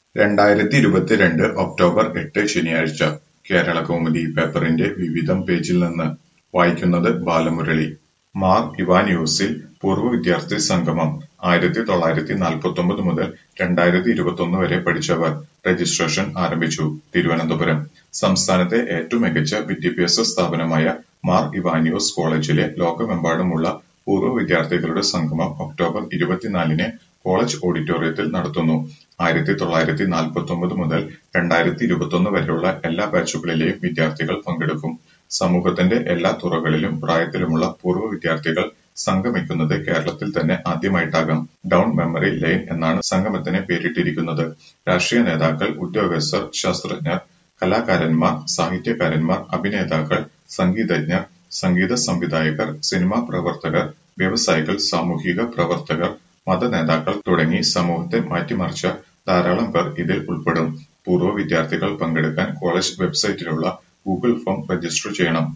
രണ്ടായിരത്തി ഇരുപത്തിരണ്ട് ഒക്ടോബർ എട്ട് ശനിയാഴ്ച കേരളകൗമുദി പേപ്പറിന്റെ വിവിധം പേജിൽ നിന്ന് വായിക്കുന്നത് ബാലമുരളി മാർ ഇവാനിയോസിൽ പൂർവ്വ വിദ്യാർത്ഥി സംഗമം ആയിരത്തി തൊള്ളായിരത്തി നാൽപ്പത്തൊമ്പത് മുതൽ രണ്ടായിരത്തി ഇരുപത്തൊന്ന് വരെ പഠിച്ചവർ രജിസ്ട്രേഷൻ ആരംഭിച്ചു തിരുവനന്തപുരം സംസ്ഥാനത്തെ ഏറ്റവും മികച്ച വിദ്യാഭ്യാസ സ്ഥാപനമായ മാർ ഇവാനിയോസ് കോളേജിലെ ലോകമെമ്പാടുമുള്ള പൂർവ്വ വിദ്യാർത്ഥികളുടെ സംഗമം ഒക്ടോബർ ഇരുപത്തിനാലിന് കോളേജ് ഓഡിറ്റോറിയത്തിൽ നടത്തുന്നു ആയിരത്തി തൊള്ളായിരത്തി നാൽപ്പത്തൊമ്പത് മുതൽ രണ്ടായിരത്തി ഇരുപത്തൊന്ന് വരെയുള്ള എല്ലാ ബാച്ചുകളിലെയും വിദ്യാർത്ഥികൾ പങ്കെടുക്കും സമൂഹത്തിന്റെ എല്ലാ തുറകളിലും പ്രായത്തിലുമുള്ള പൂർവ്വ വിദ്യാർത്ഥികൾ സംഗമിക്കുന്നത് കേരളത്തിൽ തന്നെ ആദ്യമായിട്ടാകാം ഡൗൺ മെമ്മറി ലൈൻ എന്നാണ് സംഗമത്തിന് പേരിട്ടിരിക്കുന്നത് രാഷ്ട്രീയ നേതാക്കൾ ഉദ്യോഗസ്ഥർ ശാസ്ത്രജ്ഞർ കലാകാരന്മാർ സാഹിത്യകാരന്മാർ അഭിനേതാക്കൾ സംഗീതജ്ഞർ സംഗീത സംവിധായകർ സിനിമാ പ്രവർത്തകർ വ്യവസായികൾ സാമൂഹിക പ്രവർത്തകർ മത നേതാക്കൾ തുടങ്ങി സമൂഹത്തെ മാറ്റിമറിച്ച ധാരാളം പേർ ഇതിൽ ഉൾപ്പെടും പൂർവ്വ വിദ്യാർത്ഥികൾ പങ്കെടുക്കാൻ കോളേജ് വെബ്സൈറ്റിലുള്ള ഗൂഗിൾ ഫോം രജിസ്റ്റർ ചെയ്യണം